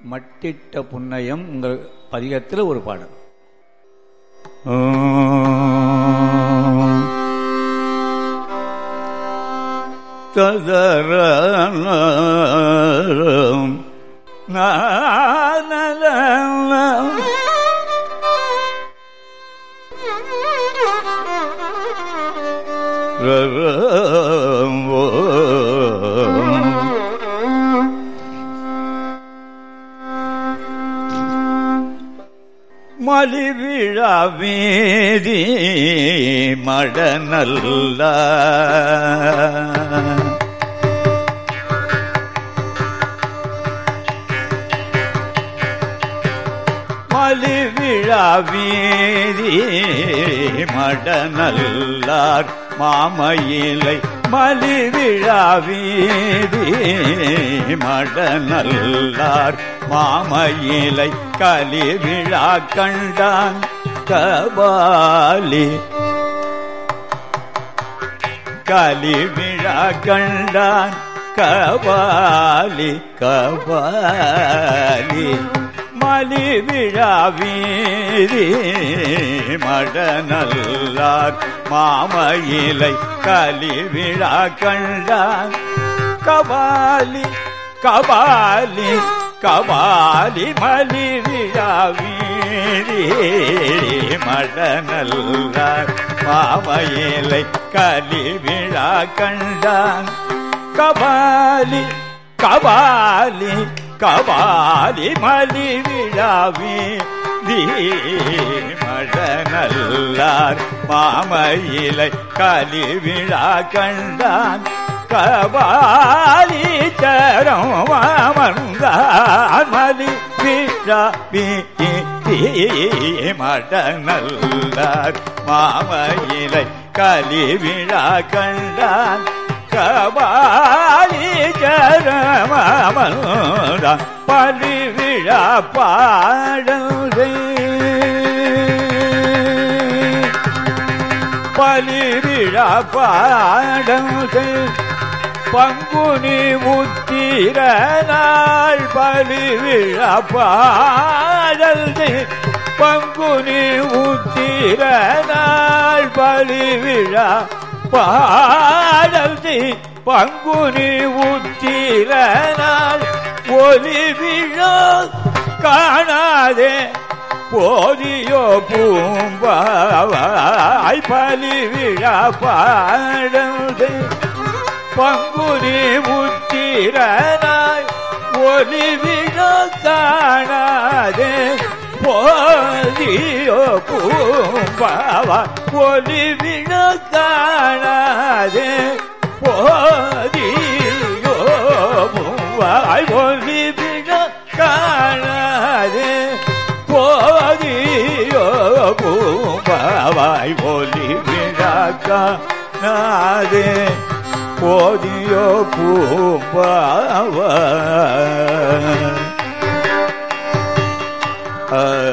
மட்டிட்ட புன்னயம் உங்கள் பதிகத்தில் ஒரு பாடல் ததரம் நானலம் மலிவிழா வீதி மடநல்ல மலிவிழா வீதி மடநல்லார் மாமயிலை மலிவிழா வீதி மடநல்லார் மாமயிலை கலிவிழா கண்டான் கபாலி கலிவிழா கண்டான் கபாலி கபாலி மலிவிழா வீதி மடநல்லார் மாமயிலை கலிவிழா கண்டான் கபாலி கபாலி கபாலி மலிவிழா வீதி மடநல்லார் மாமயிலை கலிவிழா கண்டான் கபாலி கபாலி கபாலி மலி விழாவி மழநல்லார் மாமயிலை கலி விழா கண்டான் கபாலி தரம் மாமந்தான் மலி விழாவி மடநல்லார் மாமயிலை கலி விழா கண்டான் கபாலி ஜரமந்த பலி விழா பாடல் பலி விழா பாடல் பங்குனி முத்திர நாள் பலி விழா பாடல் பங்குனி முத்திர நாள் பலி விழா பாடல் பங்குனி உத்திர நாள் ஒலி விழா காணாதே போதியோ பூம்பாய் பலி விழா பாடல் பங்குனி உத்திர நாள் ஒலி விழா காணாதே போதியோ பூம்பாவா ஒலி விழ காணாதே போதியோ பூவாய் ஒலி விழ காணாதே போதியோ பூம்பாவாய் ஒலி விழ காணாதே போதியோ பூம்பாவாய்